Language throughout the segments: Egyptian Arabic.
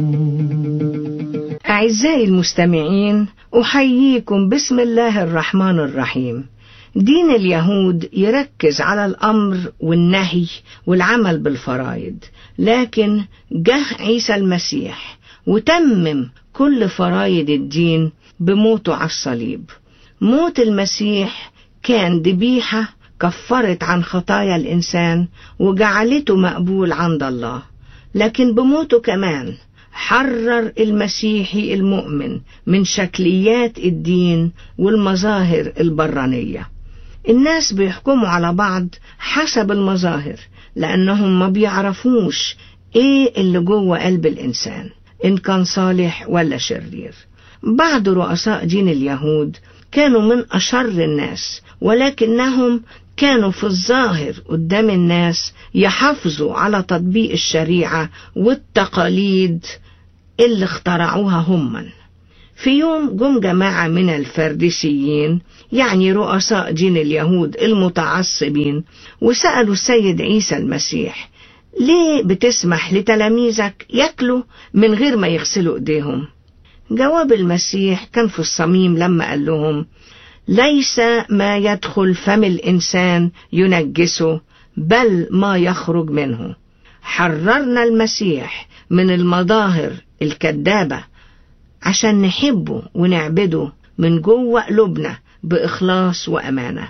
أعزائي المستمعين أحييكم بسم الله الرحمن الرحيم دين اليهود يركز على الأمر والنهي والعمل بالفرائض لكن جه عيسى المسيح وتمم كل فرائض الدين بموته على الصليب موت المسيح كان ذبيحة كفرت عن خطايا الإنسان وجعلته مقبول عند الله لكن بموته كمان حرر المسيحي المؤمن من شكليات الدين والمظاهر البرانية الناس بيحكموا على بعض حسب المظاهر لأنهم ما بيعرفوش إيه اللي جوه قلب الإنسان إن كان صالح ولا شرير بعض رؤساء دين اليهود كانوا من أشر الناس ولكنهم كانوا في الظاهر قدام الناس يحافظوا على تطبيق الشريعة والتقاليد اللي اخترعوها هما في يوم جم جماعة من الفرديسيين يعني رؤساء دين اليهود المتعصبين وسألوا السيد عيسى المسيح ليه بتسمح لتلاميذك ياكلوا من غير ما يغسلوا ايديهم جواب المسيح كان في الصميم لما قال لهم ليس ما يدخل فم الإنسان ينجسه بل ما يخرج منه حررنا المسيح من المظاهر الكذابة عشان نحبه ونعبده من جوه قلوبنا بإخلاص وأمانة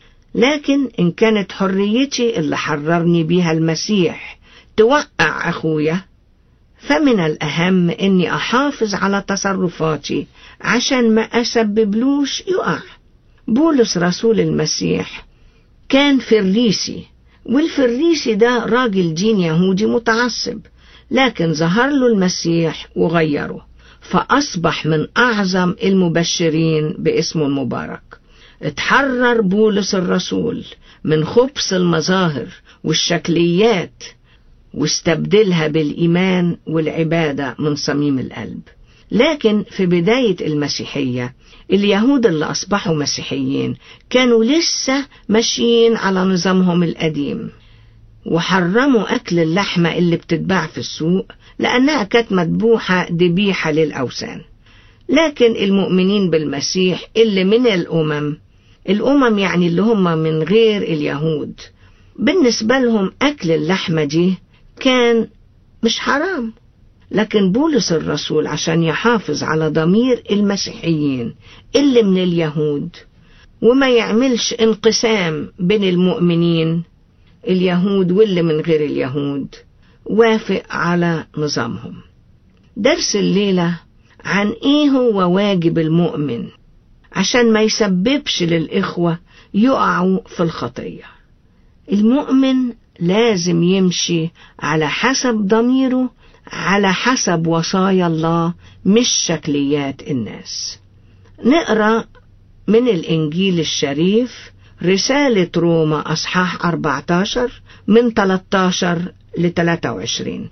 لكن إن كانت حريتي اللي حررني بيها المسيح توقع أخويا فمن الأهم إني أحافظ على تصرفاتي عشان ما أسببلوش يقع بولس رسول المسيح كان فريسي والفريسي ده راجل دين يهودي متعصب لكن ظهر له المسيح وغيره فأصبح من أعظم المبشرين باسمه المبارك اتحرر بولس الرسول من خبث المظاهر والشكليات واستبدلها بالإيمان والعبادة من صميم القلب لكن في بداية المسيحية اليهود اللي أصبحوا مسيحيين كانوا لسه ماشيين على نظامهم القديم وحرموا أكل اللحمة اللي بتتباع في السوق لأنها كانت مذبوحة ذبيحة للأوثان لكن المؤمنين بالمسيح اللي من الأمم الأمم يعني اللي هم من غير اليهود بالنسبة لهم أكل اللحمة دي كان مش حرام لكن بولس الرسول عشان يحافظ على ضمير المسيحيين اللي من اليهود وما يعملش انقسام بين المؤمنين اليهود واللي من غير اليهود وافق على نظامهم درس الليلة عن ايه هو واجب المؤمن عشان ما يسببش للإخوة يقعوا في الخطية المؤمن لازم يمشي على حسب ضميره على حسب وصايا الله مش شكليات الناس نقرأ من الإنجيل الشريف رسالة روما أصحاح 14 من 13 ل 23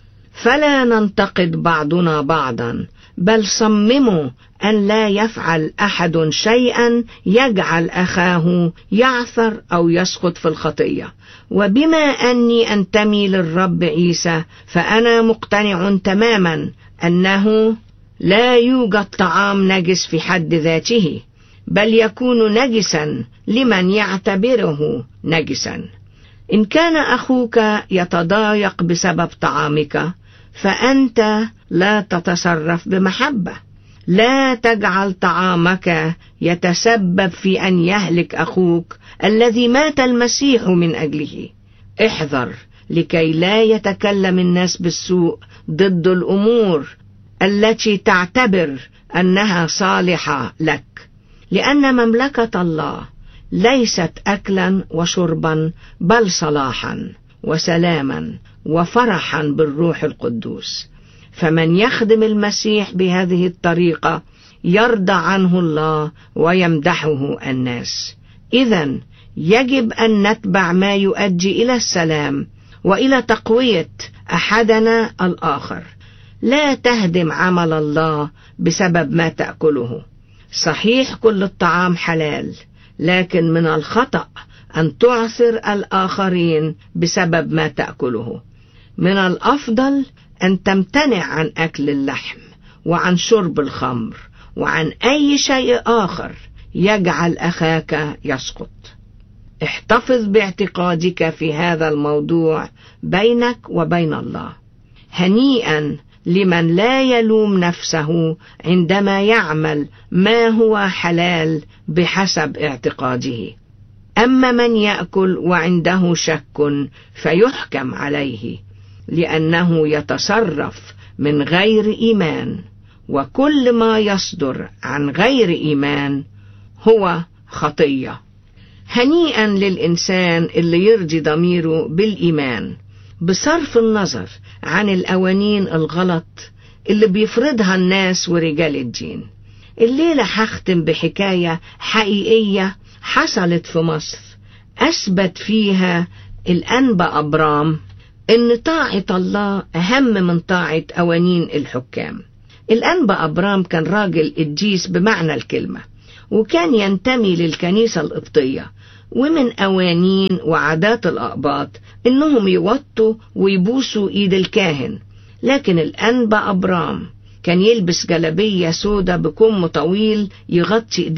فلا ننتقد بعضنا بعضا بل صمموا أن لا يفعل أحد شيئا يجعل أخاه يعثر أو يسقط في الخطية وبما أني أنتمي للرب عيسى فأنا مقتنع تماما أنه لا يوجد طعام نجس في حد ذاته بل يكون نجسا لمن يعتبره نجسا إن كان أخوك يتضايق بسبب طعامك فأنت لا تتصرف بمحبة لا تجعل طعامك يتسبب في أن يهلك أخوك الذي مات المسيح من أجله احذر لكي لا يتكلم الناس بالسوء ضد الأمور التي تعتبر أنها صالحة لك لأن مملكة الله ليست أكلا وشربا بل صلاحا وسلاما وفرحا بالروح القدوس فمن يخدم المسيح بهذه الطريقة يرضى عنه الله ويمدحه الناس إذا يجب أن نتبع ما يؤدي إلى السلام وإلى تقوية أحدنا الآخر لا تهدم عمل الله بسبب ما تأكله صحيح كل الطعام حلال لكن من الخطأ أن تعثر الآخرين بسبب ما تأكله من الأفضل أن تمتنع عن أكل اللحم وعن شرب الخمر وعن أي شيء آخر يجعل أخاك يسقط احتفظ باعتقادك في هذا الموضوع بينك وبين الله هنيئا لمن لا يلوم نفسه عندما يعمل ما هو حلال بحسب اعتقاده أما من يأكل وعنده شك فيحكم عليه لأنه يتصرف من غير إيمان وكل ما يصدر عن غير إيمان هو خطية هنيئا للإنسان اللي يرضي ضميره بالإيمان بصرف النظر عن الأوانين الغلط اللي بيفرضها الناس ورجال الدين الليلة هختم بحكاية حقيقية حصلت في مصر أثبت فيها الأنبا أبرام إن طاعة الله أهم من طاعة أوانين الحكام الأنبا أبرام كان راجل قديس بمعنى الكلمة وكان ينتمي للكنيسة القبطية ومن أوانين وعادات الأقباط إنهم يوطوا ويبوسوا إيد الكاهن لكن الأنبا أبرام كان يلبس جلبية سودة بكم طويل يغطي